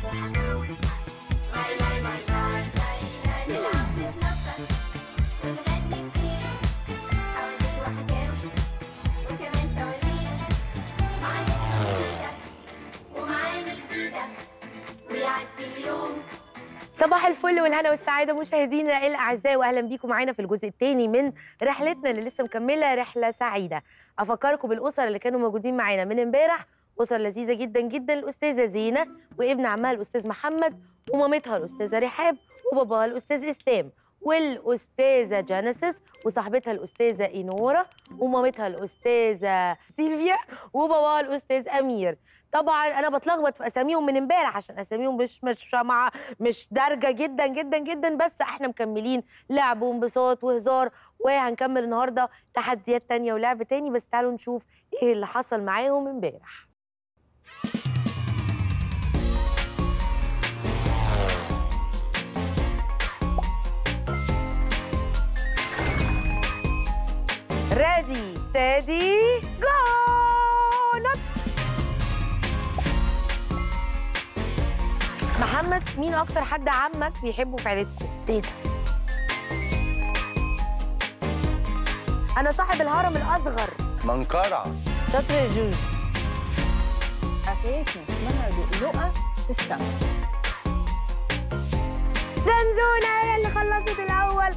نلعب نتنطط ونغني كتير حواديت وحكاوي وكمان فوازير معانا جديدة ومعاني جديدة ويعدي اليوم صباح الفل والهنا والسعاده مشاهدينا الاعزاء واهلا بيكم معانا في الجزء الثاني من رحلتنا اللي لسه مكمله رحله سعيده افكركم بالاسر اللي كانوا موجودين معانا من امبارح اسر لذيذه جدا جدا الاستاذه زينه وابن عمها الاستاذ محمد ومامتها الاستاذه رحاب وباباها الاستاذ اسلام والاستاذه جانيسيس وصاحبتها الاستاذه اينورا ومامتها الاستاذه سيلفيا وباباها الاستاذ امير طبعا انا بتلخبط في اساميهم من امبارح عشان اساميهم مش مش مع مش دارجه جدا جدا جدا بس احنا مكملين لعب وانبساط وهزار وهنكمل النهارده تحديات تانية ولعب تاني بس تعالوا نشوف ايه اللي حصل معاهم امبارح ريدي ستادي جو نط محمد مين اكتر حد عمك بيحبه في عيلتكم تيتا انا صاحب الهرم الاصغر منقرع شاطر يا جوجو حكايتنا اسمها لؤلؤة في السما زنزونة هي اللي خلصت الأول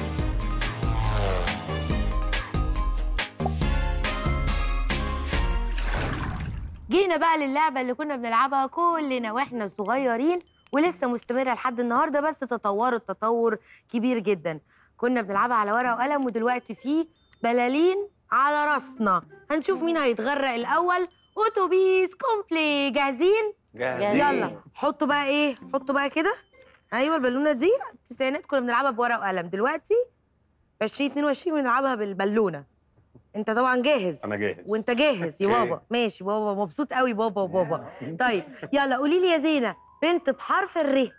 جينا بقى للعبة اللي كنا بنلعبها كلنا واحنا صغيرين ولسه مستمرة لحد النهاردة بس تطورت تطور كبير جدا كنا بنلعبها على ورقة وقلم ودلوقتي في بلالين على راسنا هنشوف مين هيتغرق الأول أوتوبيس كومبلي جاهزين؟ يلا حطوا بقى ايه حطوا بقى كده ايوه البالونه دي التسعينات كنا بنلعبها بورقه وقلم دلوقتي في 2022 بنلعبها بالبالونه انت طبعا جاهز انا جاهز وانت جاهز يا أوكي. بابا ماشي بابا مبسوط قوي بابا وبابا طيب يلا قولي لي يا زينه بنت بحرف الر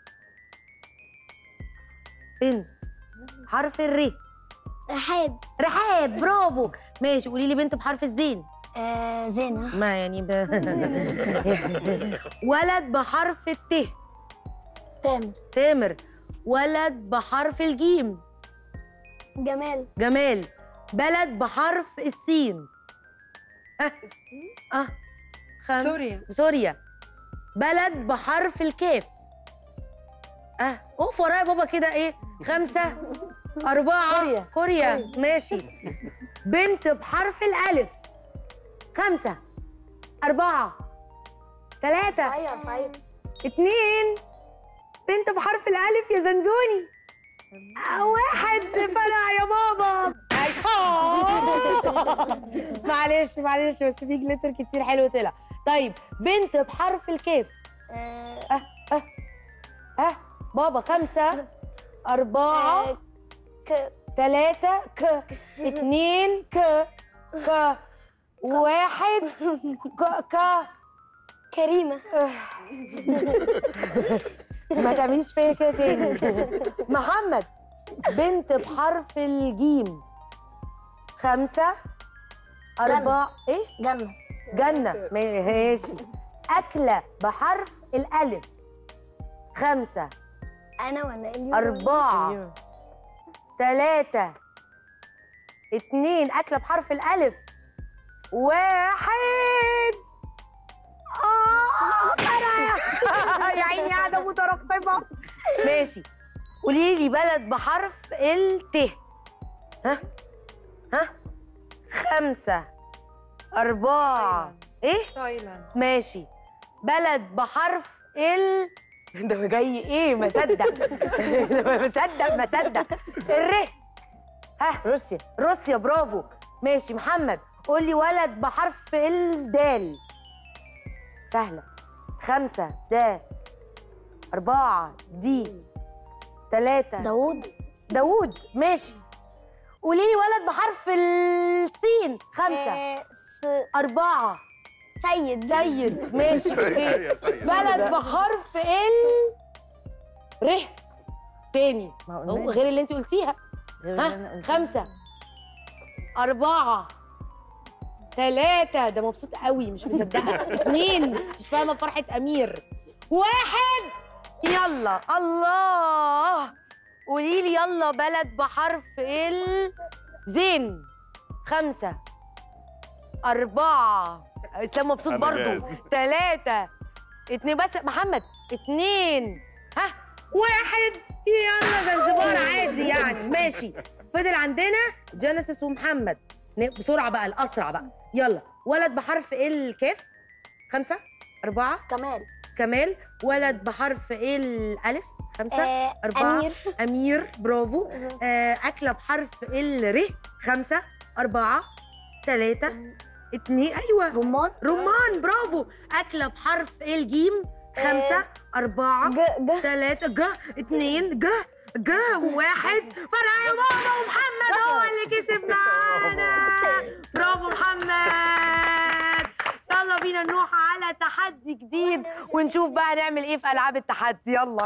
بنت حرف الر رحاب رحاب برافو ماشي قولي لي بنت بحرف الزين آه زينة ما يعني ب... ولد بحرف الت تامر تامر ولد بحرف الجيم جمال جمال بلد بحرف السين اه اه خمس سوريا. سوريا بلد بحرف الكاف اه اقف ورايا بابا كده ايه خمسة أربعة كوريا. كوريا ماشي بنت بحرف الألف خمسة أربعة ثلاثة صحيح صحيح اتنين بنت بحرف الألف يا زنزوني آه، واحد فلع يا بابا آه. معلش معلش بس في جليتر كتير حلو طلع طيب بنت بحرف الكاف آه اه بابا خمسة أربعة آه، ك تلاتة ك اتنين ك ك واحد ك ك كريمة ما تعمليش فيا كده تاني محمد بنت بحرف الجيم خمسة أربعة إيه؟ جنة جنة ماشي أكلة بحرف الألف خمسة أنا ولا اليوم أربعة ثلاثة اتنين أكلة بحرف الألف واحد آه أنا يا عيني قاعدة مترقبة ماشي قولي لي بلد بحرف الت ها ها خمسة أربعة إيه؟ تايلاند ماشي بلد بحرف ال ده جاي ايه ما صدق ما صدق ما صدق الر ها روسيا روسيا برافو ماشي محمد قول لي ولد بحرف الدال سهلة خمسة دا أربعة دي ثلاثة داوود داوود ماشي قولي لي ولد بحرف السين خمسة آه، س- أربعة سيد سيد ماشي اوكي يا سيد. بلد بحرف ال ر تاني ما هو قلناش. غير اللي انت قلتيها غير اللي ها أنا قلته. خمسة أربعة ثلاثة ده مبسوط قوي مش مصدقة اتنين مش فاهمة فرحة أمير واحد يلا الله قولي لي يلا بلد بحرف ال زين خمسة أربعة إسلام مبسوط أنا برضو جاهز. ثلاثة اتنين بس محمد اتنين ها واحد يلا زنزبار عادي يعني ماشي فضل عندنا جينيسيس ومحمد ن- بسرعة بقى الأسرع بقى يلا ولد بحرف الكاف خمسة أربعة كمال كمال ولد بحرف الألف خمسة آه أربعة. أمير أمير برافو آه، أكلة بحرف الر خمسة أربعة ثلاثة اتنين أيوة رمان رمان برافو أكلة بحرف الجيم خمسة أربعة ج ج ثلاثة ج اتنين ج ج واحد فرع يا ماما ومحمد هو اللي كسب معانا برافو محمد يلا بينا نروح على تحدي جديد ونشوف بقى هنعمل ايه في العاب التحدي يلا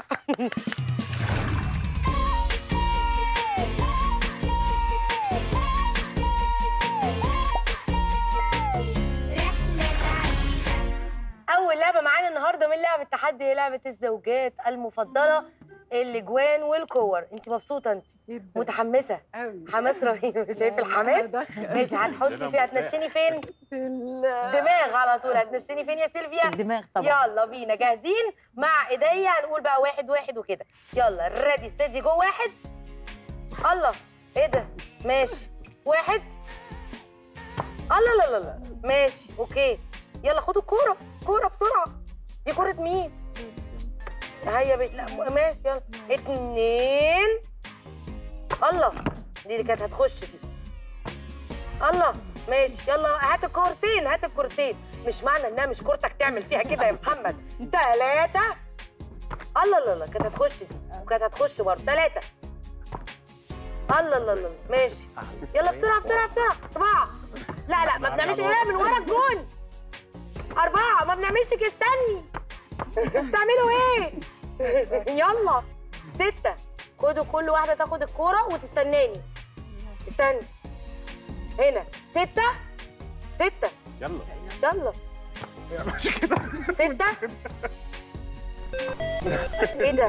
رحلة سعيدة اول لعبه معانا النهارده من لعبه التحدي هي لعبه الزوجات المفضله الاجوان والكور انت مبسوطه انت متحمسه حماس رهيب شايف الحماس ماشي هتحطي فيها هتنشني فين دماغ على طول هتنشني فين يا سيلفيا الدماغ طبعا يلا بينا جاهزين مع ايديا هنقول بقى واحد واحد وكده يلا ريدي ستيدي جو واحد الله ايه ده ماشي واحد الله لا لا لا ماشي اوكي يلا خدوا الكوره كوره بسرعه دي كوره مين هيا بي... لا ماشي يلا اتنين الله دي اللي كانت هتخش دي الله ماشي يلا هات الكورتين هات الكورتين مش معنى انها مش كورتك تعمل فيها كده يا محمد ثلاثة الله لا لا كانت هتخش دي وكانت هتخش برضه ثلاثة الله الله الله ماشي يلا بسرعة بسرعة بسرعة أربعة لا لا ما بنعملش ايه من ورا الجون أربعة ما بنعملش كده استني بتعملوا ايه؟ يلا ستة خدوا كل واحدة تاخد الكورة وتستناني استني هنا ستة ستة يلا يلا مش كده ستة ايه ده؟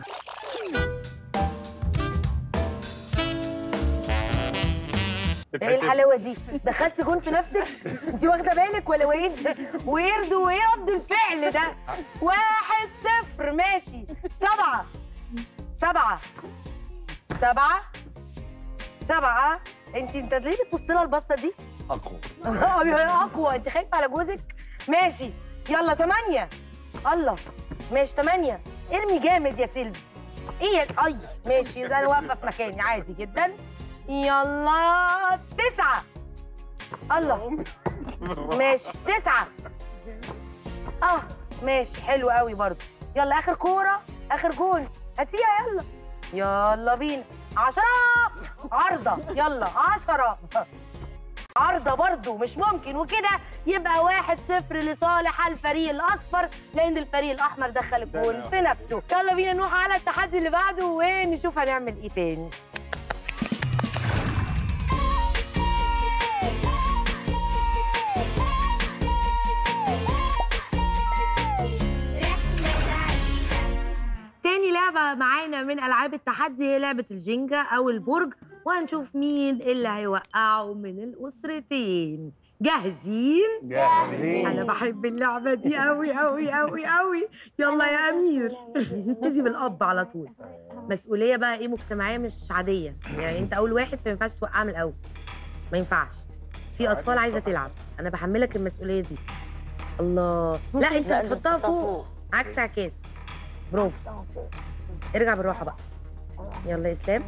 ايه الحلاوة دي؟ دخلتي جون في نفسك؟ انت واخدة بالك ولا ايه؟ ويرد وايه رد الفعل ده؟ واحد صفر ماشي سبعة سبعة سبعة سبعة انت انت ليه بتبصي لها البصة دي؟ اقوى اقوى انت خايفه على جوزك ماشي يلا تمانية الله ماشي تمانية ارمي جامد يا سيلفي ايه يا- اي ماشي انا واقفه في مكاني عادي جدا يلا تسعة الله ماشي تسعة اه ماشي حلو قوي برضو يلا اخر كورة اخر جون هاتيها يلا يلا بينا عشرة عارضة يلا عشرة عارضة برضو مش ممكن وكده يبقى واحد صفر لصالح الفريق الأصفر لأن الفريق الأحمر دخل الجول في نفسه يلا بينا نروح على التحدي اللي بعده ونشوف هنعمل إيه تاني رحلة سعيدة تاني لعبة معانا من ألعاب التحدي هي لعبة الجينجا أو البرج وهنشوف مين اللي هيوقعوا من الأسرتين جاهزين؟ جاهزين أنا بحب اللعبة دي أوي أوي أوي أوي يلا يا أمير نبتدي بالأب على طول مسؤولية بقى إيه مجتمعية مش عادية يعني أنت أول واحد فما ينفعش توقعها من الأول ما ينفعش في أطفال عايزة تلعب أنا بحملك المسؤولية دي الله لا أنت بتحطها فوق عكس عكاس برافو ارجع بالراحة بقى يلا يا إسلام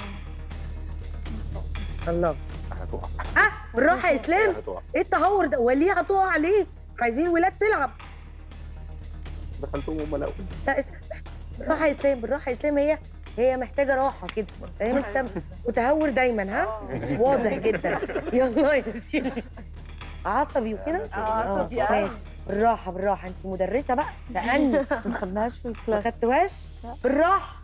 الله هتقع اه بالراحة يا إسلام هتقع ايه التهور ده وليه هتقع ليه عايزين ولاد تلعب دخلتهم هم الاول لا اس... بالراحه يا اسلام بالراحه يا اسلام هي هي محتاجه راحه كده فاهم انت متهور دايما ها واضح جدا يلا يا سيدي عصبي وكده عصبي آه، أوي. ماشي بالراحه بالراحه انت مدرسه بقى تأني ما خدناهاش في ما الكلاس خدتوهاش بالراحه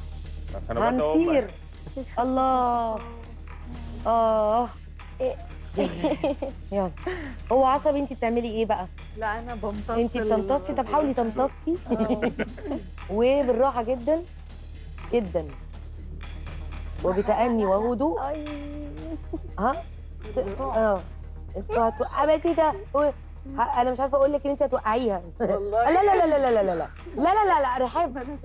انا بقى هنطير الله اه يلا هو عصبي انت بتعملي ايه بقى لا انا بمتص انت ال- بتمتصي طب حاولي تمتصي وبالراحه جدا جدا وبتأني وهدوء اي ها ت- اه انتوا هتوقعي ده و- ه- انا مش عارفه اقول لك ان انت هتوقعيها والله لا لا لا لا لا لا لا لا لا لا لا لا رحاب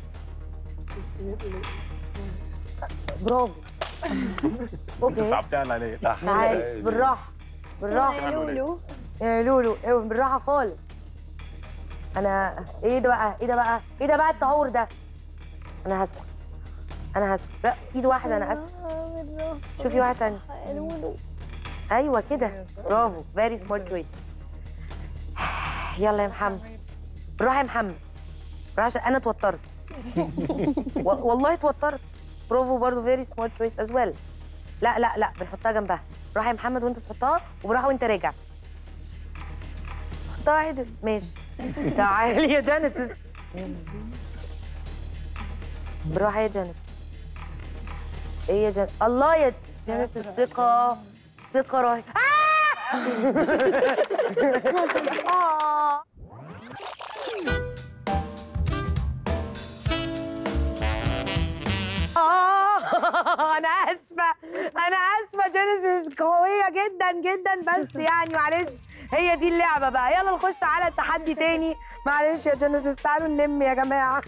برافو انت اوكي صعبتها عليا لا تعالي بس بالراحه بالراحه يا لولو يا لولو ايه بالراحه خالص انا ايه ده بقى ايه ده بقى ايه ده بقى التهور ده انا هسكت انا هسكت لا ايد واحده انا اسفه شوفي واحده تانية يا لولو ايوه كده برافو فيري سمارت تشويس يلا يا محمد بالراحه يا محمد بالراحه عشان انا اتوترت و- والله اتوترت برافو برضه فيري سمارت تشويس از ويل لا لا لا بنحطها جنبها بالراحه يا محمد وانت بتحطها وبالراحه وانت راجع حطها عدل ماشي تعالي يا جينيسيس بالراحه يا جينيسيس ايه يا جن... الله يا جينيسيس ثقه ثقه رهيبه آه. آه أنا آسفة أنا آسفة جينيسيس قوية جدا جدا بس يعني معلش هي دي اللعبة بقى يلا نخش على التحدي تاني معلش يا جينيسيس تعالوا نلم يا جماعة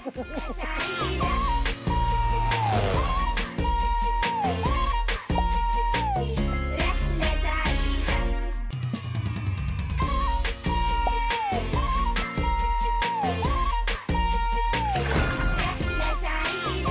رحلة سعيدة رحلة سعيدة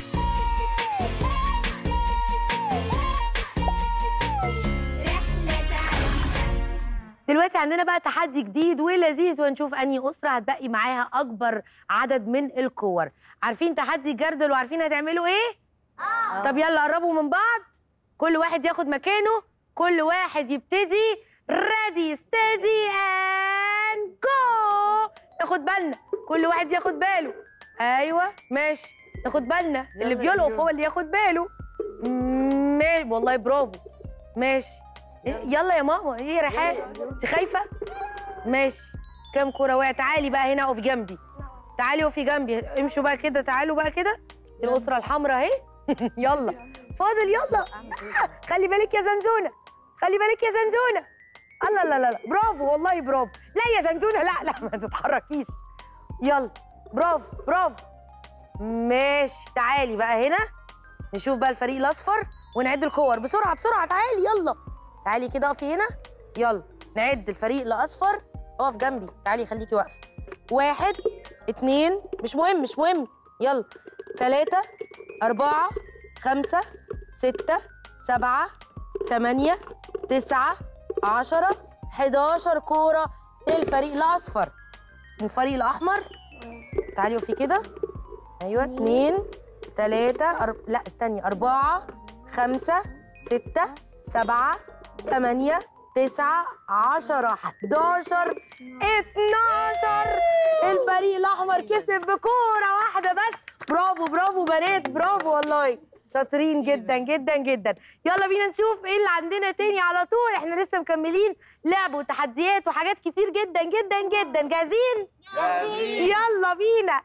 رحلة سعيدة دلوقتي عندنا بقى تحدي جديد ولذيذ وهنشوف انهي اسره هتبقي معاها اكبر عدد من الكور عارفين تحدي جردل وعارفين هتعملوا ايه اه طب يلا قربوا من بعض كل واحد ياخد مكانه كل واحد يبتدي ريدي ستيدي اند جو ناخد بالنا كل واحد ياخد باله ايوه ماشي ناخد بالنا اللي يلا بيلقف يلا. هو اللي ياخد باله ماشي والله برافو ماشي إيه، يلا يا ماما ايه يا ريحان انت خايفه ماشي كام كوره وقع تعالي بقى هنا اقفي جنبي تعالي اقفي جنبي امشوا بقى كده تعالوا بقى كده الاسره الحمراء اهي يلا فاضل يلا آه، خلي بالك يا زنزونه خلي بالك يا زنزونه الله لا لا لا برافو والله برافو لا يا زنزونه لا لا ما تتحركيش يلا برافو برافو ماشي تعالي بقى هنا نشوف بقى الفريق الاصفر ونعد الكور بسرعه بسرعه تعالي يلا تعالي كده اقفي هنا يلا نعد الفريق الاصفر اقف جنبي تعالي خليكي واقفه واحد اتنين مش مهم مش مهم يلا تلاتة أربعة خمسة ستة سبعة تمانية تسعة عشرة حداشر كورة للفريق الأصفر والفريق الأحمر تعالي اقفي كده أيوة اتنين تلاتة أر... لا استني أربعة خمسة ستة سبعة تمانية تسعة عشرة حداشر اتناشر الفريق الأحمر كسب بكورة واحدة بس برافو برافو بنات برافو والله شاطرين جدا جدا جدا يلا بينا نشوف ايه اللي عندنا تاني على طول احنا لسه مكملين لعب وتحديات وحاجات كتير جدا جدا جدا جاهزين يلا بينا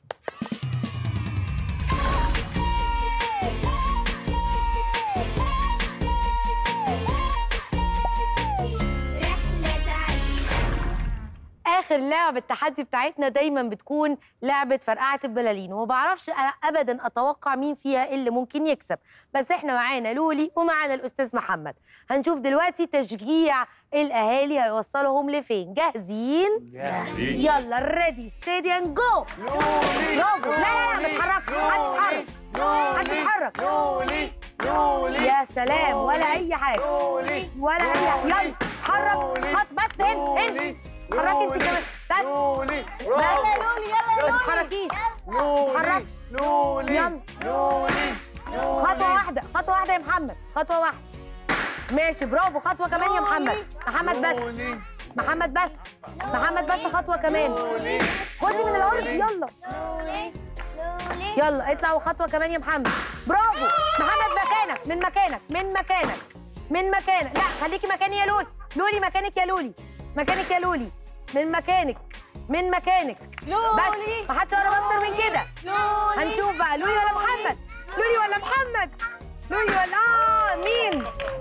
رحلة سعيدة اخر لعبه التحدي بتاعتنا دايما بتكون لعبه فرقعه البلالين وما بعرفش أنا ابدا اتوقع مين فيها اللي ممكن يكسب بس احنا معانا لولي ومعانا الاستاذ محمد هنشوف دلوقتي تشجيع الاهالي هيوصلهم لفين جاهزين يلا ريدي ستيدي اند جو برافو لا لا لا ما تتحركش محدش يتحرك محدش يتحرك لولي لولي يا سلام ولا اي حاجه لولي ولا اي حاجه يلا اتحرك خط بس هنا هنا اتحركي انت كمان بس لولي بس لولي يلا ما تتحركيش لولي تتحركش. لولي يلا. لولي خطوة واحدة خطوة واحدة يا محمد خطوة واحدة ماشي برافو خطوة كمان يا محمد محمد بس لولي محمد بس محمد بس خطوة كمان لولي خدي من الأرض يلا لولي لولي يلا اطلع وخطوة كمان يا محمد برافو محمد مكانك من مكانك من مكانك من مكانك لا خليكي مكاني يا لولي لولي مكانك يا لولي مكانك يا لولي من مكانك من مكانك لولي. بس ما حدش يقرب اكتر من كده لولي هنشوف بقى لولي ولا محمد لولي ولا محمد لولي ولا اه مين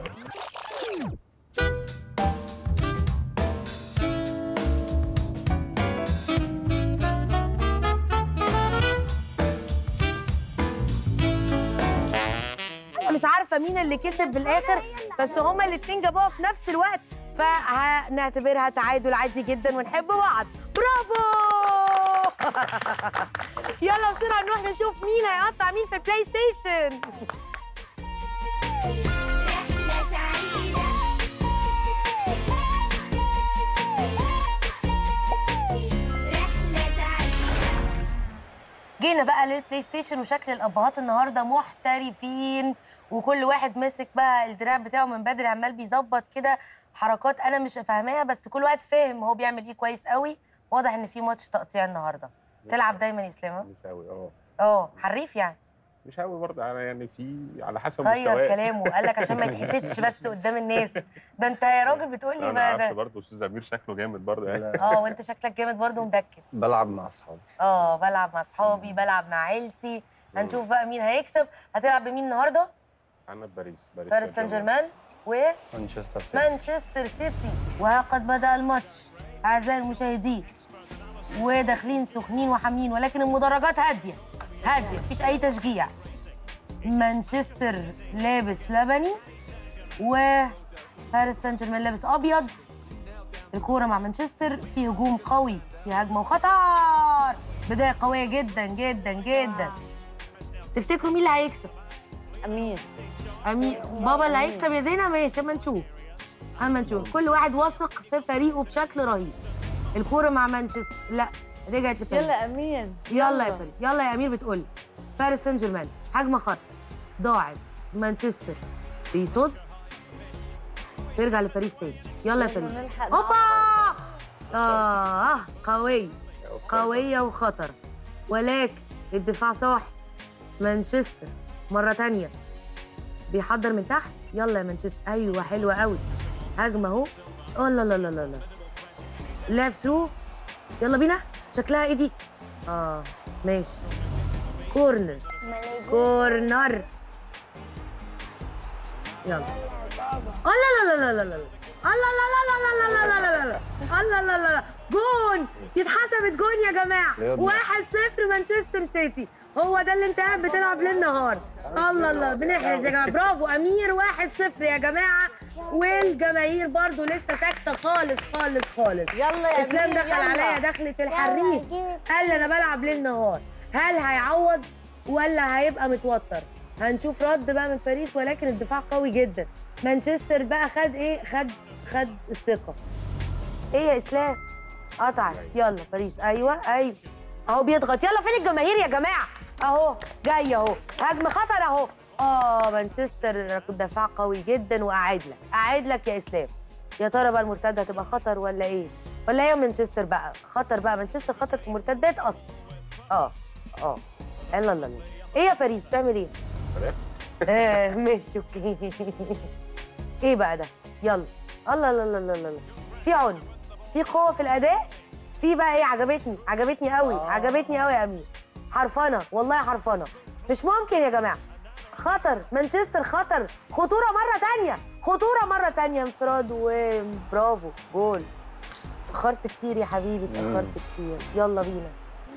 انا مش عارفه مين اللي كسب في الاخر بس هما الاتنين جابوها في نفس الوقت فهنعتبرها تعادل عادي جدا ونحب بعض برافو يلا بسرعه نروح نشوف مين هيقطع مين في البلاي ستيشن رحلة سعيدة رحلة سعيدة جينا بقى للبلاي ستيشن وشكل الابهات النهارده محترفين وكل واحد ماسك بقى الدراع بتاعه من بدري عمال بيظبط كده حركات انا مش فاهماها بس كل واحد فاهم هو بيعمل ايه كويس قوي واضح ان في ماتش تقطيع النهارده تلعب دايما يا اسلام مش قوي اه اه حريف يعني مش قوي برضه انا يعني في على حسب غير مستواي كلامه قال لك عشان ما يتحسدش بس قدام الناس ده انت يا راجل بتقول لي انا بقى عارفه ده برضه استاذ امير شكله جامد برضه يعني اه وانت شكلك جامد برضه ومدكن بلعب مع اصحابي اه بلعب مع اصحابي بلعب مع عيلتي هنشوف بقى مين هيكسب هتلعب بمين النهارده انا باريس باريس سان جيرمان و مانشستر سيتي مانشستر سيتي وقد بدأ الماتش أعزائي المشاهدين وداخلين سخنين وحامين ولكن المدرجات هادية هادية مفيش أي تشجيع مانشستر لابس لبني وباريس سان جيرمان لابس أبيض الكورة مع مانشستر في هجوم قوي في هجمة وخطر بداية قوية جدا جدا جدا تفتكروا مين اللي هيكسب؟ امير أمين بابا اللي هيكسب يا زينة ماشي اما نشوف اما نشوف كل واحد واثق في فريقه بشكل رهيب الكوره مع مانشستر لا رجعت لباريس يلا امير يلا يا باريس يلا يا امير بتقول باريس سان جيرمان هجمه خط ضاعت مانشستر بيصد ترجع لباريس تاني يلا يا يلا باريس نلحق اوبا اه قويه قوية وخطر ولكن الدفاع صاح مانشستر مرة تانية بيحضر من تحت يلا يا مانشستر ايوه حلوة قوي هجمة اهو اه لا لا لا لا لا لعب ثرو يلا بينا شكلها ايه دي؟ اه ماشي كورنر كورنر يلا الله لا لا لا لا لا الله لا لا لا لا لا لا لا لا الله لا لا لا جون دي اتحسبت جون يا جماعه يلا. واحد صفر مانشستر سيتي هو ده اللي انت قاعد بتلعب ليل نهار الله الله بنحرز يا جماعه برافو امير واحد صفر يا جماعه والجماهير برضو لسه ساكته خالص خالص خالص يلا يا اسلام أمير، دخل يلا. عليا دخلة الحريف قال لي انا بلعب ليل نهار هل هيعوض ولا هيبقى متوتر هنشوف رد بقى من باريس ولكن الدفاع قوي جدا مانشستر بقى خد ايه خد خد الثقه ايه يا اسلام قطعت يلا باريس ايوه ايوه اهو بيضغط يلا فين الجماهير يا جماعه اهو جاي اهو هجم خطر اهو اه مانشستر دفاع قوي جدا واعاد لك اعاد لك يا اسلام يا ترى بقى المرتده هتبقى خطر ولا ايه ولا ايه يا مانشستر بقى خطر بقى مانشستر خطر في مرتدات اصلا اه اه يلا يلا يلا ايه يا باريس بتعمل ايه فراخ. اه ماشي اوكي ايه بقى ده يلا الله لا لا لا لا لا في عنف في قوه في الاداء في بقى ايه عجبتني عجبتني قوي عجبتني قوي يا امير حرفنه والله حرفنه مش ممكن يا جماعه خطر مانشستر خطر خطوره مره تانية خطوره مره تانية انفراد وبرافو جول اتاخرت كتير يا حبيبي اتاخرت كتير يلا بينا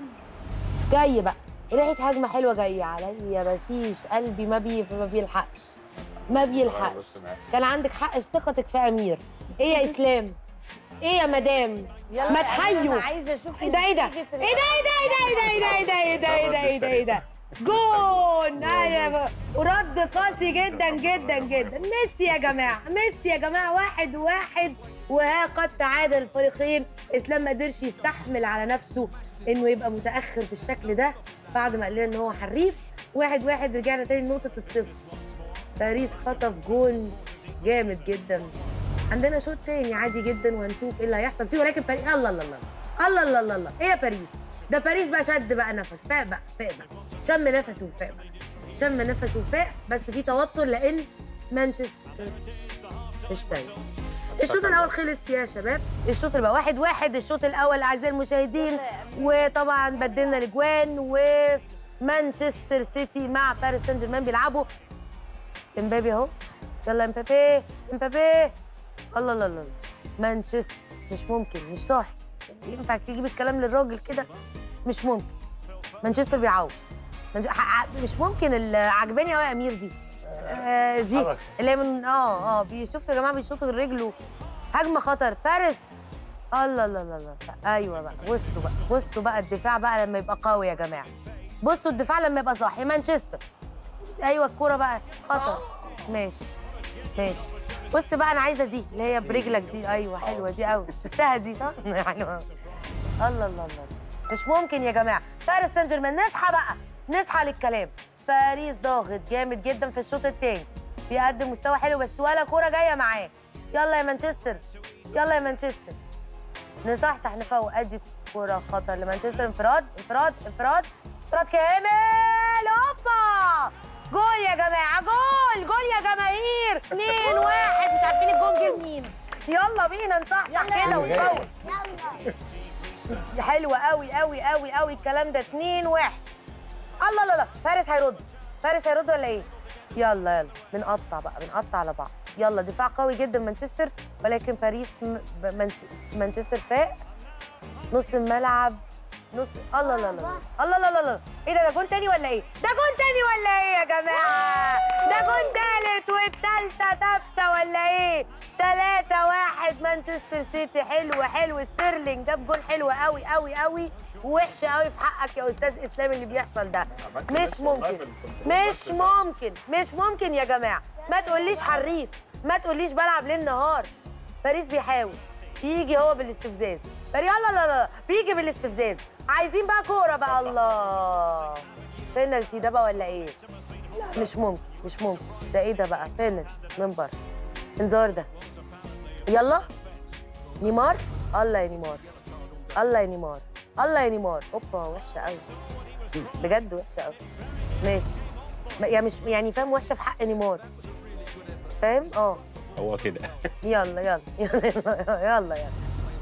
جاي بقى ريحه هجمه حلوه جايه عليا مفيش قلبي ما بي ما بيلحقش ما بيلحقش بص معاك. كان عندك حق في ثقتك في امير ايه يا اسلام ايه يا مدام يلا ما يا أمير، تحيوا انا عايزه اشوف ايه ده ايه ده ايه ده ايه ده ايه ده ايه ده ايه ده ايه ده ايه ده ايه ده جون ايوه ورد قاسي جدا جدا جدا ميسي يا جماعه ميسي يا جماعه واحد واحد وها قد تعادل الفريقين اسلام ما قدرش يستحمل على نفسه انه يبقى متاخر بالشكل ده بعد ما قال لنا ان هو حريف واحد واحد رجعنا تاني لنقطه الصفر باريس خطف جون جامد جدا عندنا شوط تاني عادي جدا وهنشوف ايه اللي هيحصل فيه ولكن باريس الله الله الله الله الله الله الله ايه يا باريس ده باريس بقى شد بقى نفس فاق بقى فاق بقى شم نفسه وفاق بقى شم نفسه وفاق بس في توتر لان مانشستر مش سيء الشوط الاول خلص يا شباب الشوط اللي بقى واحد واحد الشوط الاول اعزائي المشاهدين وطبعا بدلنا الاجوان ومانشستر سيتي مع باريس سان جيرمان بيلعبوا امبابي اهو يلا امبابي امبابي الله الله الله مانشستر مش ممكن مش صاحي ينفع تجيب الكلام للراجل كده مش ممكن مانشستر بيعوض منج... ح- ح- مش ممكن ال- عجباني قوي يا امير دي آه دي حركة. اللي هي من اه اه بيشوف يا جماعه بيشوط رجله هجمه خطر باريس الله الله الله الله ايوه بقى بصوا بقى بصوا بقى الدفاع بقى لما يبقى قوي يا جماعه بصوا الدفاع لما يبقى صاحي مانشستر ايوه الكوره بقى خطر ماشي ماشي بص بقى انا عايزه دي اللي هي برجلك دي ايوه حلوه دي قوي شفتها دي صح حلوه أوي. الله الله الله مش ممكن يا جماعه باريس سان جيرمان نصحى بقى نصحى للكلام باريس ضاغط جامد جدا في الشوط الثاني بيقدم مستوى حلو بس ولا كوره جايه معاه يلا يا مانشستر يلا يا مانشستر نصحصح نفوق ادي كوره خطر لمانشستر انفراد انفراد انفراد انفراد كامل هوبا جول يا جماعه جول جول يا جماهير 2 1 مش عارفين الجول جه لمين يلا بينا نصحصح كده ونفوق حلوه قوي قوي قوي قوي الكلام ده 2 1 الله لا لا فارس هيرد فارس هيرد ولا ايه يلا يلا بنقطع بقى بنقطع على بعض يلا دفاع قوي جدا مانشستر ولكن باريس م... ب- مانس- مانشستر فاق نص الملعب نص الله لا لا الله لا لا لا ايه ده ده جون تاني ولا ايه ده جون تاني ولا ايه يا جماعه ده جون تالت والتالتة تابتة ولا ايه تلاتة واحد مانشستر سيتي حلو حلو ستيرلينج جاب جول حلو قوي قوي قوي ووحش قوي في حقك يا استاذ اسلام اللي بيحصل ده عملت مش بس والله ممكن بالكنترول مش بس. ممكن مش ممكن يا جماعه ما تقوليش حريف ما تقوليش بلعب ليل نهار باريس بيحاول يجي هو بالاستفزاز باريس لا لا لا بيجي بالاستفزاز عايزين بقى كوره بقى الله بينالتي ده بقى ولا ايه لا مش ممكن مش ممكن ده ايه ده بقى بينالتي من بره انذار ده يلا نيمار الله يا نيمار الله يا نيمار الله يا نيمار اوبا وحشه قوي بجد وحشه قوي ماشي ما- يعني مش يعني فاهم وحشه في حق نيمار فاهم اه هو كده يلا يلا يلا يلا يلا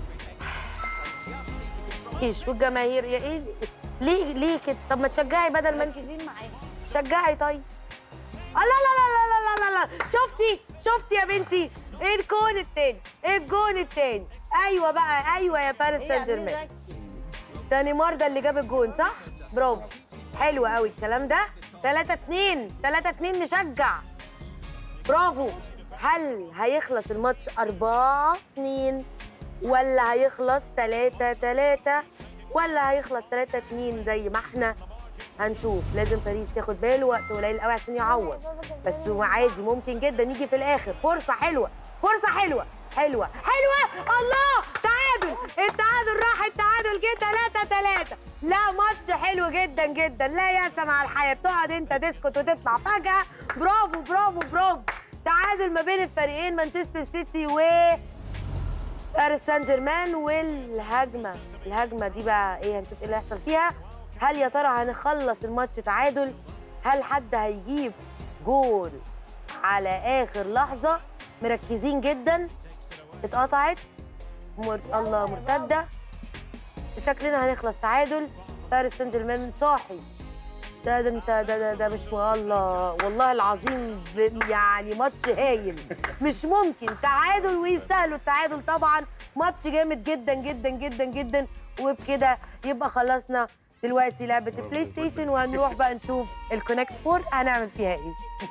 ايش والجماهير يا ايه ليه ليه كده طب ما تشجعي بدل ما انت مركزين معاها شجعي طيب لا لا لا لا لا لا لا شفتي شفتي يا بنتي ايه الجون التاني ايه الجون التاني ايوه بقى ايوه يا باريس سان جيرمان ده نيمار ده اللي جاب الجون صح برافو حلو قوي الكلام ده 3 2 3 2 نشجع برافو هل هيخلص الماتش 4 2 ولا هيخلص 3 3 ولا هيخلص 3 2 زي ما احنا هنشوف لازم باريس ياخد باله وقت قليل قوي عشان يعوض بس هو عادي ممكن جدا يجي في الاخر فرصه حلوه فرصه حلوه حلوه حلوه الله تعادل التعادل راح التعادل جه 3 3 لا ماتش حلو جدا جدا لا يأس مع الحياه بتقعد انت تسكت وتطلع فجاه برافو برافو برافو تعادل ما بين الفريقين مانشستر سيتي و باريس سان جيرمان والهجمه الهجمه دي بقى ايه هنشوف ايه اللي هيحصل فيها هل يا ترى هنخلص الماتش تعادل هل حد هيجيب جول على اخر لحظه مركزين جدا اتقطعت مر... الله مرتده شكلنا هنخلص تعادل باريس سان جيرمان صاحي ده ده انت ده ده, ده مش الله والله العظيم ب- يعني ماتش هايل مش ممكن تعادل ويستاهلوا التعادل طبعا ماتش جامد جدا جدا جدا جدا وبكده يبقى خلصنا دلوقتي لعبه البلاي ستيشن وهنروح بقى نشوف الكونكت فور هنعمل فيها ايه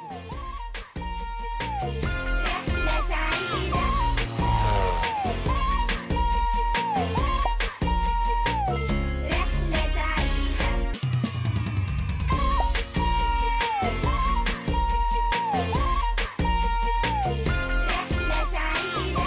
رحلة سعيدة رحلة سعيدة رحلة سعيدة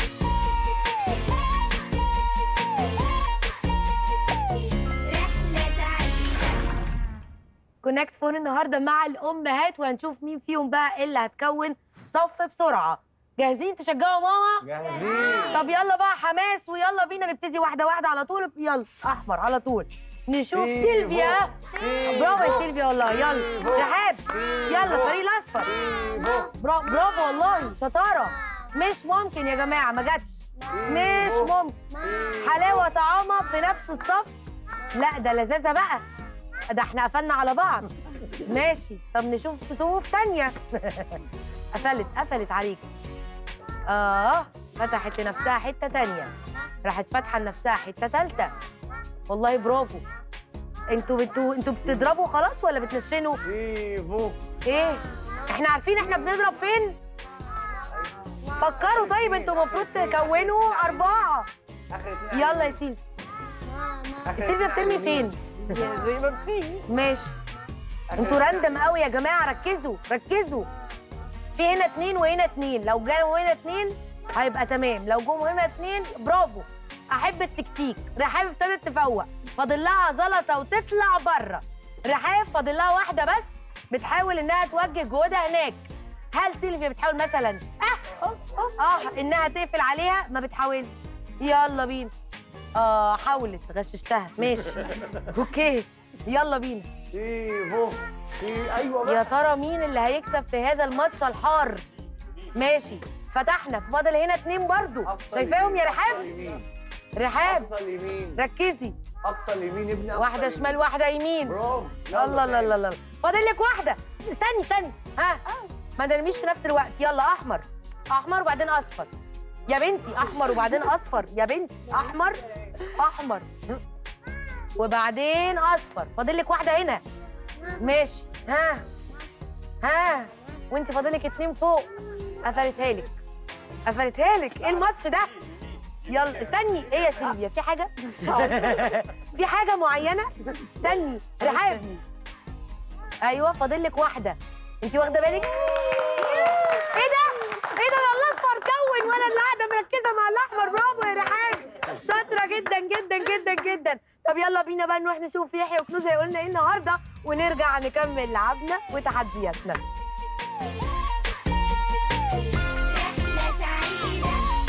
رحلة سعيدة كونكت فور النهارده مع الامهات وهنشوف مين فيهم بقى اللي هتكون صف بسرعه جاهزين تشجعوا ماما جاهزين طب يلا بقى حماس ويلا بينا نبتدي واحده واحده على طول يلا احمر على طول نشوف فيفو. سيلفيا برافو يا سيلفيا والله يلا رحاب يلا فريق الاصفر برا- برافو والله شطاره مش ممكن يا جماعه ما جاتش مش ممكن حلاوه طعامه في نفس الصف لا ده لذاذه بقى ده احنا قفلنا على بعض ماشي طب نشوف صفوف تانية قفلت قفلت عليك اه فتحت لنفسها حته تانية راحت فاتحه لنفسها حته تالتة والله برافو انتوا انتوا انتوا بتضربوا خلاص ولا بتنشنوا فيفو ايه احنا عارفين احنا بنضرب فين فكروا طيب انتوا المفروض تكونوا اربعه يلا يا سيلفي سيلفيا بترمي فين زي ما بتيجي ماشي انتوا راندم قوي يا جماعه ركزوا ركزوا في هنا اتنين وهنا اتنين لو جاوا هنا اتنين هيبقى تمام لو جم هنا اتنين برافو احب التكتيك رحاب ابتدت تفوق فاضل لها زلطه وتطلع بره رحاب فاضل لها واحده بس بتحاول انها توجه جهودها هناك هل سيلفيا بتحاول مثلا اه اه انها تقفل عليها ما بتحاولش يلا بينا اه حاولت غششتها ماشي اوكي يلا بينا فيفو في ايوه يا بقى ترى مين اللي هيكسب في هذا الماتش الحار ماشي فتحنا فاضل هنا اتنين برضو أقصى شايفاهم يا اليمين، رحاب أقصى اليمين رحاب اقصى اليمين ركزي اقصى اليمين ابني أقصى واحده اليمين. شمال واحده يمين برافو الله الله الله الله فاضل لك واحده استني استني ها ما نرميش في نفس الوقت يلا احمر احمر وبعدين اصفر يا بنتي احمر وبعدين اصفر يا بنتي احمر احمر وبعدين اصفر فاضل لك واحده هنا ماشي ها ها وانت فاضل لك اتنين فوق قفلتها لك قفلتها لك ايه الماتش ده يلا استني ايه يا سيلفيا في حاجه في حاجه معينه استني رحاب ايوه فاضل لك واحده انت واخده بالك ايه ده ايه ده ده الاصفر كون وانا اللي قاعده مركزه مع الاحمر برافو يا رحاب شاطره جدا جدا جدا جدا طب يلا بينا بقى نروح نشوف يحيى وكنوز هيقول لنا ايه النهارده ونرجع نكمل لعبنا وتحدياتنا رحلة سعيدة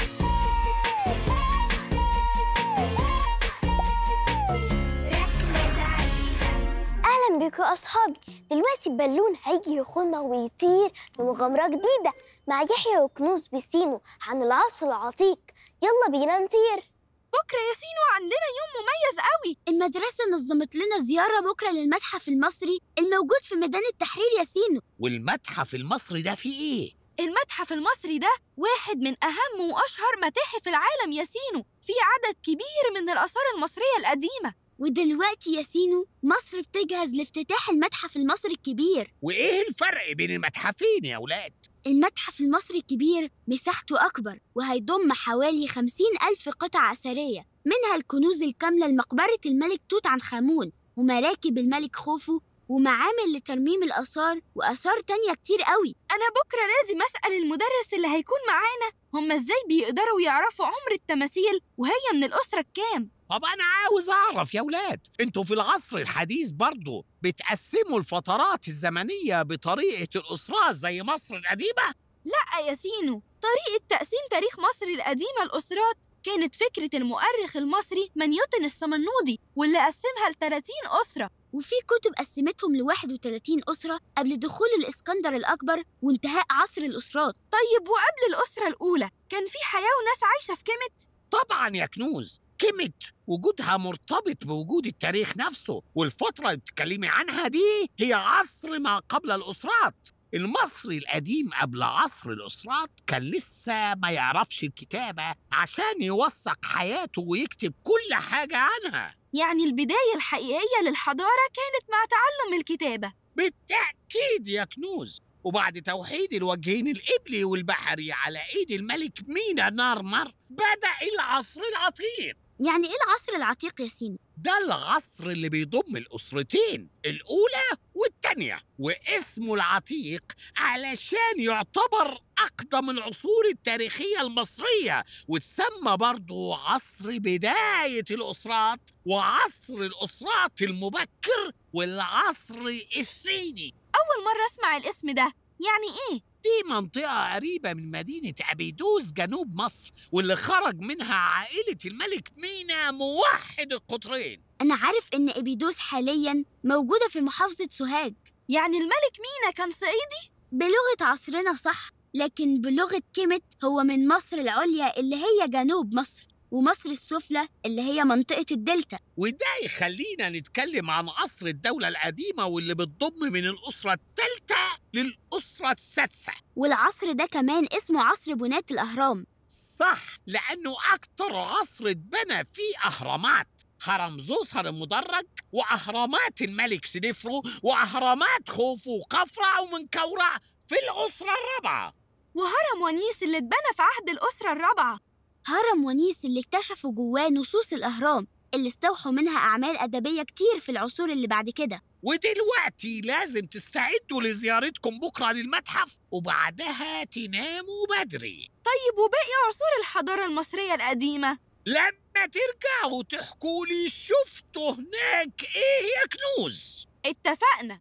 رحلة سعيدة اهلا بيكم يا اصحابي دلوقتي البالون هيجي ياخدنا ويطير في مغامره جديده مع يحيى وكنوز بيسينو عن العصر العتيق يلا بينا نطير بكرة يا سينو عندنا يوم مميز قوي المدرسة نظمت لنا زيارة بكرة للمتحف المصري الموجود في ميدان التحرير يا سينو والمتحف المصري ده فيه ايه؟ المتحف المصري ده واحد من أهم وأشهر متاحف العالم يا سينو في عدد كبير من الآثار المصرية القديمة ودلوقتي يا سينو مصر بتجهز لافتتاح المتحف المصري الكبير وايه الفرق بين المتحفين يا ولاد؟ المتحف المصري الكبير مساحته أكبر وهيضم حوالي خمسين ألف قطعة أثرية منها الكنوز الكاملة لمقبرة الملك توت عنخ آمون ومراكب الملك خوفو ومعامل لترميم الآثار وآثار تانية كتير قوي أنا بكرة لازم أسأل المدرس اللي هيكون معانا هما إزاي بيقدروا يعرفوا عمر التماثيل وهي من الأسرة الكام طب انا عاوز اعرف يا ولاد انتوا في العصر الحديث برضه بتقسموا الفترات الزمنية بطريقة الأسرات زي مصر القديمة؟ لأ يا سينو طريقة تقسيم تاريخ مصر القديمة الأسرات كانت فكرة المؤرخ المصري منيوتن الصمنودي واللي قسمها ل 30 أسرة وفي كتب قسمتهم ل 31 أسرة قبل دخول الإسكندر الأكبر وانتهاء عصر الأسرات طيب وقبل الأسرة الأولى كان في حياة وناس عايشة في كيمت؟ طبعا يا كنوز كلمة وجودها مرتبط بوجود التاريخ نفسه والفترة اللي بتتكلمي عنها دي هي عصر ما قبل الأسرات المصري القديم قبل عصر الأسرات كان لسه ما يعرفش الكتابة عشان يوثق حياته ويكتب كل حاجة عنها يعني البداية الحقيقية للحضارة كانت مع تعلم الكتابة بالتأكيد يا كنوز وبعد توحيد الوجهين القبلي والبحري على ايد الملك مينا نارمر بدأ العصر العتيق يعني إيه العصر العتيق يا سينو؟ ده العصر اللي بيضم الأسرتين الأولى والتانية واسمه العتيق علشان يعتبر أقدم العصور التاريخية المصرية وتسمى برضو عصر بداية الأسرات وعصر الأسرات المبكر والعصر الثاني أول مرة أسمع الاسم ده يعني إيه؟ دي منطقة قريبة من مدينة أبيدوس جنوب مصر واللي خرج منها عائلة الملك مينا موحد القطرين أنا عارف إن إبيدوس حالياً موجودة في محافظة سوهاج يعني الملك مينا كان صعيدي؟ بلغة عصرنا صح لكن بلغة كيمت هو من مصر العليا اللي هي جنوب مصر ومصر السفلى اللي هي منطقة الدلتا وده يخلينا نتكلم عن عصر الدولة القديمة واللي بتضم من الأسرة الثالثة للأسرة السادسة والعصر ده كمان اسمه عصر بناة الأهرام صح لأنه أكتر عصر اتبنى فيه أهرامات هرم زوسر المدرج وأهرامات الملك سنفرو وأهرامات خوفو وقفرع ومنكورع في الأسرة الرابعة وهرم ونيس اللي اتبنى في عهد الأسرة الرابعة هرم ونيس اللي اكتشفوا جواه نصوص الأهرام اللي استوحوا منها أعمال أدبية كتير في العصور اللي بعد كده ودلوقتي لازم تستعدوا لزيارتكم بكرة للمتحف وبعدها تناموا بدري طيب وباقي عصور الحضارة المصرية القديمة لما ترجعوا تحكوا لي شفتوا هناك ايه يا كنوز اتفقنا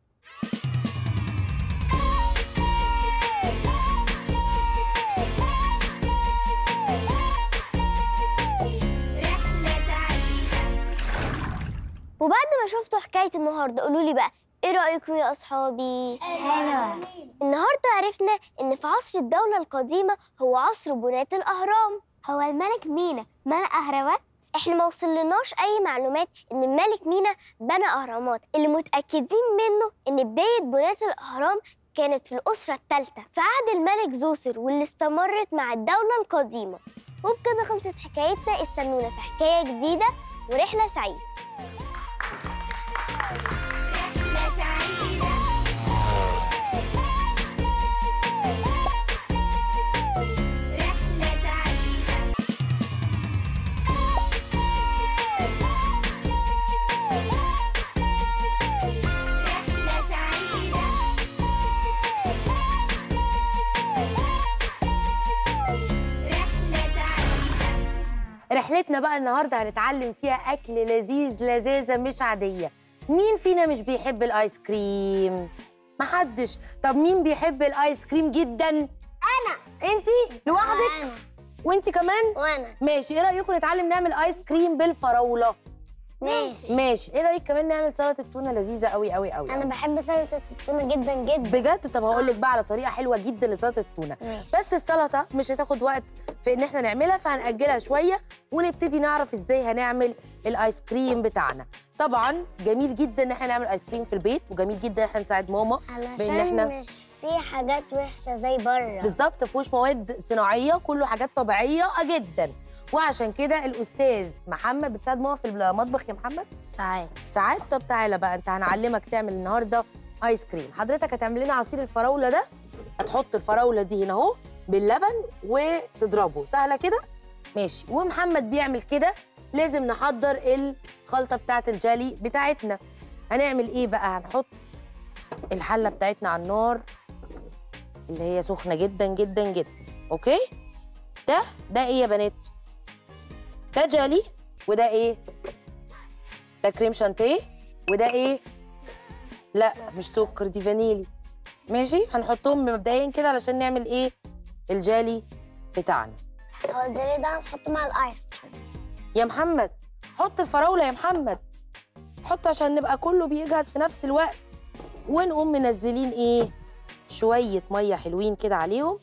رحلة سعيدة وبعد ما شفتوا حكاية النهاردة قولوا لي بقى ايه رأيكم يا أصحابي؟ حلوة النهاردة عرفنا إن في عصر الدولة القديمة هو عصر بناة الأهرام هو الملك مينا بنى أهرامات؟ احنا ما وصلناش أي معلومات إن الملك مينا بنى أهرامات اللي متأكدين منه إن بداية بناة الأهرام كانت في الأسرة الثالثة في عهد الملك زوسر واللي استمرت مع الدولة القديمة وبكده خلصت حكايتنا استنونا في حكاية جديدة ورحلة سعيدة رحلة سعيدة رحلة سعيدة رحلة سعيدة رحلة سعيدة رحلتنا بقى النهارده هنتعلم فيها اكل لذيذ لذاذه مش عاديه مين فينا مش بيحب الايس كريم محدش طب مين بيحب الايس كريم جدا انا انتي لوحدك وانتي كمان وأنا ماشي ايه رايكم نتعلم نعمل ايس كريم بالفراوله ماشي ماشي ايه رايك كمان نعمل سلطه تونه لذيذه قوي قوي قوي أنا بحب سلطة التونة جدا جدا بجد طب هقول لك بقى على طريقه حلوه جدا لسلطه التونه ماشي بس السلطه مش هتاخد وقت في ان احنا نعملها فهنأجلها شويه ونبتدي نعرف ازاي هنعمل الايس كريم بتاعنا طبعا جميل جدا ان احنا نعمل ايس كريم في البيت وجميل جدا ان احنا نساعد ماما بإن إحنا- مش في حاجات وحشة زي بره بالظبط فيهوش مواد صناعيه كله حاجات طبيعيه جدا وعشان كده الاستاذ محمد بتساعد ماما في المطبخ يا محمد ساعات ساعات طب تعالى بقى انت هنعلمك تعمل النهارده ايس كريم حضرتك هتعمل لنا عصير الفراوله ده هتحط الفراوله دي هنا اهو باللبن وتضربه سهله كده ماشي ومحمد بيعمل كده لازم نحضر الخلطه بتاعه الجالي بتاعتنا هنعمل ايه بقى هنحط الحله بتاعتنا على النار اللي هي سخنه جدا جدا جدا اوكي ده ده ايه يا بنات ده جالي وده ايه ده كريم شانتيه وده ايه لا مش سكر دي فانيلي ماشي هنحطهم مبدئيا كده علشان نعمل ايه الجالي بتاعنا هو الجيلي ده هنحطه مع الآيس يا محمد حط الفراوله يا محمد حط عشان نبقى كله بيجهز في نفس الوقت ونقوم منزلين ايه شويه ميه حلوين كده عليهم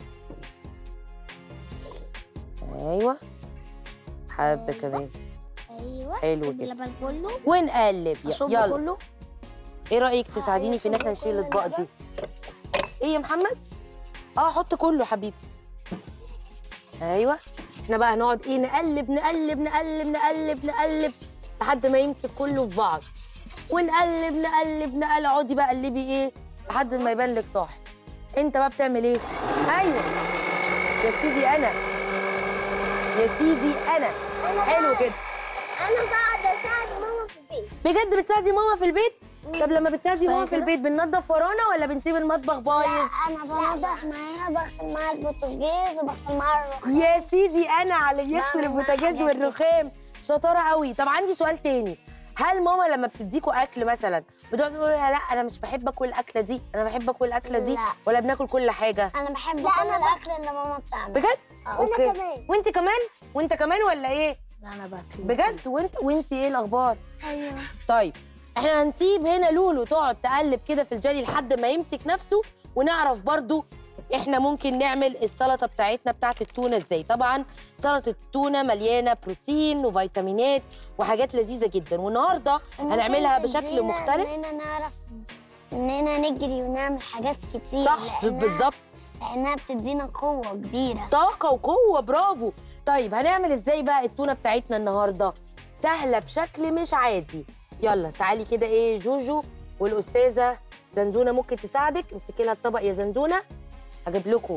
ايوه حبه كمان أيوه حلو سيب جدا. اللبن كله ونقلب ي- أصبه يلا كله ايه رايك تساعديني في ان احنا نشيل الاطباق دي ايه يا محمد اه حط كله حبيبي ايوه احنا بقى هنقعد ايه نقلب نقلب نقلب نقلب نقلب لحد ما يمسك كله في بعض ونقلب نقلب نقلب اقعدي بقى قلبي ايه لحد ما يبان لك صاحي انت بقى بتعمل ايه ايوه يا سيدي انا يا سيدي انا حلو كده أنا بقعد أساعد ماما في البيت بجد بتساعدي ماما في البيت طب لما بتساعدي ماما في البيت بننضف ورانا ولا بنسيب المطبخ بايظ أنا بنضف معاها بغسل معاها البوتاجاز وبغسل معاها الرخام يا سيدي انا على يغسل بعمل معاها البوتاجاز حاجات كده. والرخام شطاره قوي طب عندي سؤال تاني هل ماما لما بتديكوا اكل مثلا بتقعد تقول لها لا انا مش بحب اكل الاكله دي انا بحب اكل الاكله دي لا. ولا بناكل كل حاجه أنا بحب كل الأكل اللي ماما بتعمله بجد أوكي. وأنا كمان وانت كمان وانت كمان ولا ايه أنا بطيب بجد وانت وانت ايه الاخبار أيوه طيب احنا هنسيب هنا لولو تقعد تقلب كده في الجلي لحد ما يمسك نفسه ونعرف برضو احنا ممكن نعمل السلطه بتاعتنا بتاعت التونه ازاي طبعا سلطه التونه مليانه بروتين وفيتامينات وحاجات لذيذه جدا والنهارده هنعملها ممكن بشكل تدينا مختلف اننا نعرف اننا نجري ونعمل حاجات كتير صح لأنها- بالظبط لانها بتدينا قوه كبيره طاقه وقوه برافو طيب هنعمل ازاي بقى التونه بتاعتنا النهارده سهله بشكل مش عادي يلا تعالي كده ايه جوجو والاستاذه زنزونه ممكن تساعدك امسكي لها الطبق يا زنزونه هجيب لكم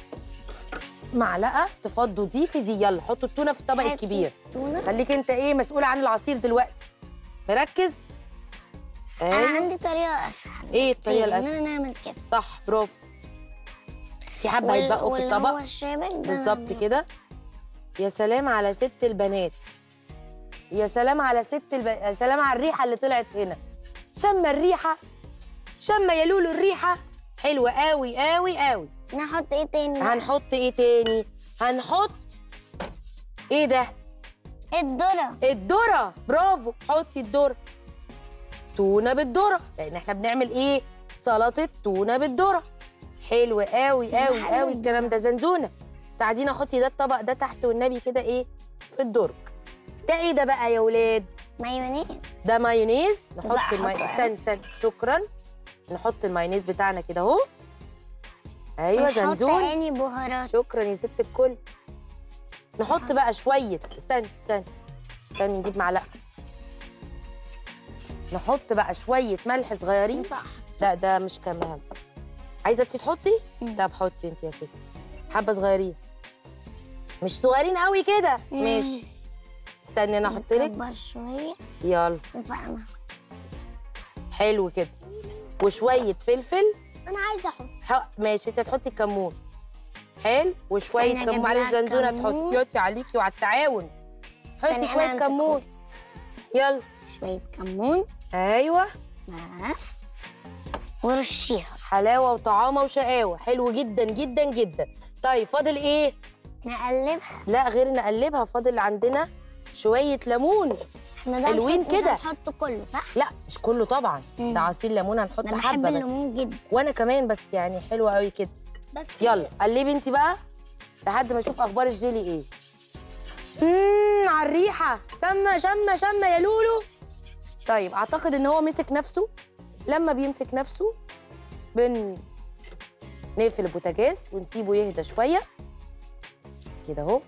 معلقه تفضوا دي في دي يلا حطوا التونه في الطبق هاتي الكبير التونة. خليك انت ايه مسؤول عن العصير دلوقتي مركز انا ايوه عندي طريقه اسهل ايه الطريقه كتير الاسهل اننا نعمل كده صح برافو في حبه وال- هيتبقوا في واللي الطبق هو الشابك ده بالظبط نعمله. كده يا سلام على ست البنات يا سلام على ست الب... يا سلام على الريحه اللي طلعت هنا شم الريحه شم يا لولو الريحه حلوه قوي قوي قوي نحط ايه تاني بقى؟ هنحط ايه تاني هنحط ايه ده الذره الذره برافو حطي الذره تونه بالذره لان احنا بنعمل ايه سلطه تونه بالذره حلو قوي قوي حلو قوي الكلام ده زنزونه ساعدينا حطي ده الطبق ده تحت والنبي كده ايه في الدرج ده ايه ده بقى يا ولاد مايونيز ده مايونيز نحط أحط الماي... إيه؟ استني استني شكرا نحط المايونيز بتاعنا كده اهو ايوه نحط زنزون تاني بهارات شكرا يا ست الكل نحط بقى شويه استني استني استني نجيب معلقه نحط بقى شويه ملح صغيرين ينفع لا ده مش كمان عايزه انت تحطي مم. طب حطي انت يا ستي حبه صغيرين مش صغيرين قوي كده ماشي استني انا احط لك نكبر شويه يلا ينفع انا حلو كده وشويه فلفل انا عايزه احط ح- ماشي انت هتحطي الكمون حلو وشويه استني كمون أجيب معلش لها زنزونه كمون. تحطي يوتي عليكي وعلى التعاون استني حطي أنا شويه أمسك كمون يلا شويه كمون ايوه بس ورشيها حلاوه وطعامه وشقاوه حلو جدا جدا جدا طيب فاضل ايه نقلبها لا غير نقلبها فاضل عندنا شويه ليمون احنا ده حلوين نحط- مش كده. هنحط كله صح؟ لا مش كله طبعا مم. ده عصير ليمون هنحط انا بحب حبه بس الليمون جدا وانا كمان بس يعني حلوه قوي كده بس يلا قلبي انت بقى لحد ما اشوف اخبار الجيلي ايه امم على الريحه سمه شمه شمه يا لولو طيب اعتقد ان هو مسك نفسه لما بيمسك نفسه بن نقفل البوتاجاز ونسيبه يهدى شويه كده اهو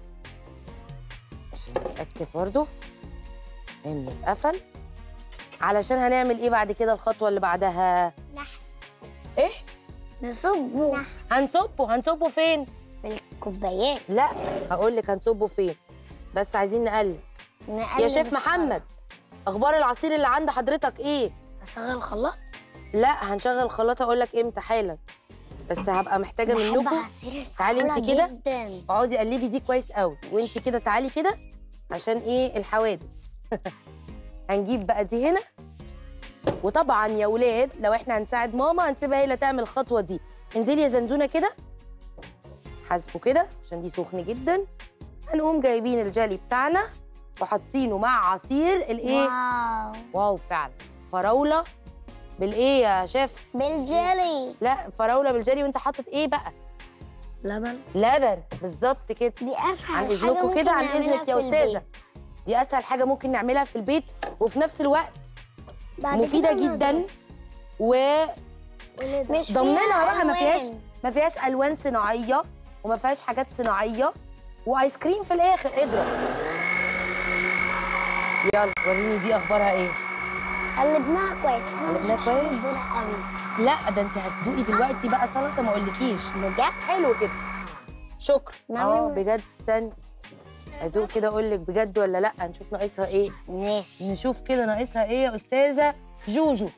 عشان نتاكد برضو انه اتقفل علشان هنعمل ايه بعد كده الخطوه اللي بعدها نحن ايه نصبه هنصبه هنصبه فين في الكوبايات لا هقول لك هنصبه فين بس عايزين نقلب نقلب يا شيف السلطة. محمد اخبار العصير اللي عند حضرتك ايه اشغل الخلاط لا هنشغل الخلاط اقول لك امتى حالا بس هبقى محتاجه بحب منكم عصير تعالي انت الفراولة كده. جدا اقعدي قلبي دي كويس قوي وانت كده تعالي كده عشان ايه الحوادث هنجيب بقى دي هنا وطبعا يا ولاد لو احنا هنساعد ماما هنسيبها هي اللي تعمل الخطوه دي انزلي يا زنزونه كده حاسبه كده عشان دي سخن جدا هنقوم جايبين الجالي بتاعنا وحاطينه مع عصير الايه واو واو فعلا فراوله بالايه يا شيف بالجيلي لا فراوله بالجالي وانت حاطط ايه بقى لبن لبن بالظبط كده دي اسهل عن حاجة اذنكم ممكن كده عن نعملها اذنك يا في استاذه البيت. دي اسهل حاجه ممكن نعملها في البيت وفي نفس الوقت بعد مفيده كده جدا وضمننا مش بقى ما فيهاش ألوان. ما فيهاش الوان صناعيه وما فيهاش حاجات صناعيه وايس كريم في الاخر اضرب يلا وريني دي اخبارها ايه قلبناها كويس أنا مش قلبناها بحب كويس؟ الذرة قوي لا ده انت هتدوقي دلوقتي بقى سلطه ما اقولكيش بجد حلو كده شكرا نعمل- اه بجد استني ادوق كده اقول لك بجد ولا لا نشوف ناقصها ايه ماشي نشوف كده ناقصها ايه يا استاذه جوجو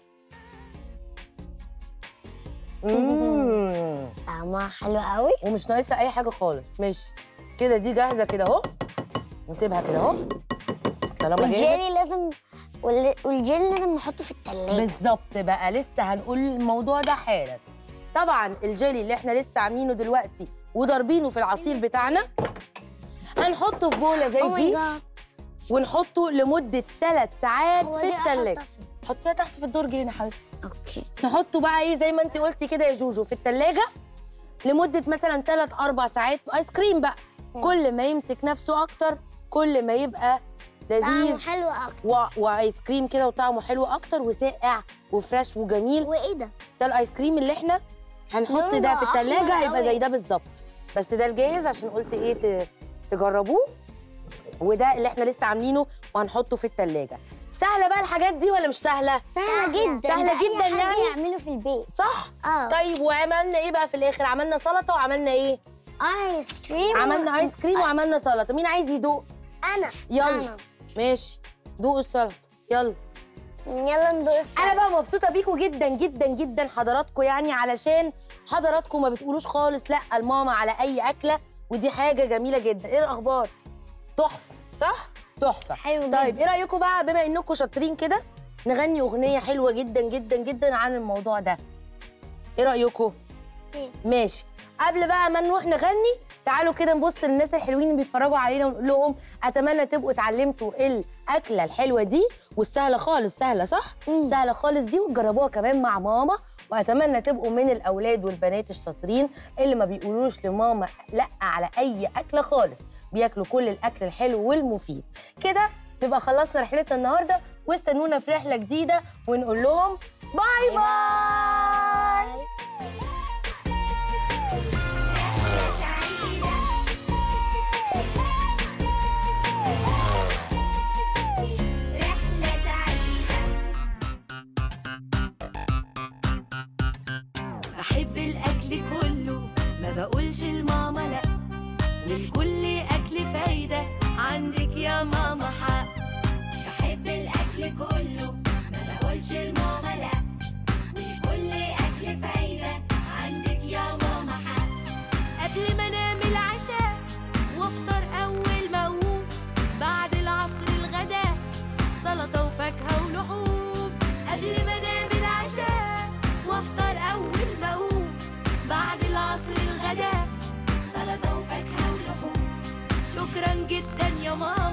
مم. طعمها حلو قوي ومش ناقصها اي حاجه خالص ماشي كده دي جاهزه كده اهو نسيبها كده اهو طالما جاهزه والجيلي لازم وال- والجيلي لازم نحطه في التلاجة بالظبط بقى لسه هنقول الموضوع ده حالا طبعا الجيلي اللي احنا لسه عاملينه دلوقتي وضاربينه في العصير بتاعنا هنحطه في بوله Oh زي my دي God. ونحطه لمده ثلاث ساعات هو في دي أحطها التلاجة فين؟ حطيها تحت في الدرج هنا حبيبتي اوكي نحطه بقى ايه زي ما انت قلتي كده يا جوجو في التلاجة لمده مثلا 3 4 ساعات ايس كريم بقى كل ما يمسك نفسه اكتر كل ما يبقى طعمه لذيذ حلو اكتر و... وايس كريم كده وطعمه حلو اكتر وساقع وفريش وجميل وايه ده ده الايس كريم اللي احنا هنحط لونه ده في أحمر التلاجة هيبقى أوي. زي ده بالظبط بس ده الجاهز عشان قلت ايه ت... تجربوه وده اللي احنا لسه عاملينه وهنحطه في التلاجة سهلة بقى الحاجات دي ولا مش سهلة؟ سهله جدا سهلة ده أي جداً حد يعني؟ يعمله في البيت صح؟ اه طيب وعملنا ايه بقى في الاخر؟ عملنا سلطة وعملنا ايه؟ ايس كريم عملنا ايس كريم وعملنا سلطة مين عايز يدوق؟ انا يلا أنا. ماشي دوقوا السلطة يلا يلا ندوق انا بقى مبسوطه بيكم جدا جدا جدا حضراتكم يعني علشان حضراتكم ما بتقولوش خالص لا الماما على اي اكله ودي حاجه جميله جدا ايه الاخبار تحفه صح تحفه حلو طيب ايه رايكم بقى بما انكم شاطرين كده نغني اغنيه حلوه جدا جدا جدا عن الموضوع ده ايه رايكم إيه؟ ماشي قبل بقى ما نروح نغني تعالوا كده نبص للناس الحلوين اللي بيتفرجوا علينا ونقول لهم اتمنى تبقوا اتعلمتوا الاكله الحلوه دي والسهله خالص سهله صح سهله خالص دي وتجربوها كمان مع ماما واتمنى تبقوا من الاولاد والبنات الشاطرين اللي ما بيقولوش لماما لا على اي اكله خالص بياكلوا كل الاكل الحلو والمفيد كده نبقى خلصنا رحلتنا النهارده واستنونا في رحله جديده ونقول لهم باي باي رحله سعيده بحب الأكل كله ما بقولش لماما لأ والكل أكل فايدة عندك يا ماما حق بحب الأكل كله ما بقولش لماما لأ والكل أكل فايدة عندك يا ماما حق قبل ما انام العشاء وافطر أول ما أقوم بعد العصر الغداء سلطة وفاكهة ولحوم قبل ما انام العشاء وافطر اول ما اقوم بعد العصر الغداء سلطه وفاكهه ولحوم شكرا جدا يا ماما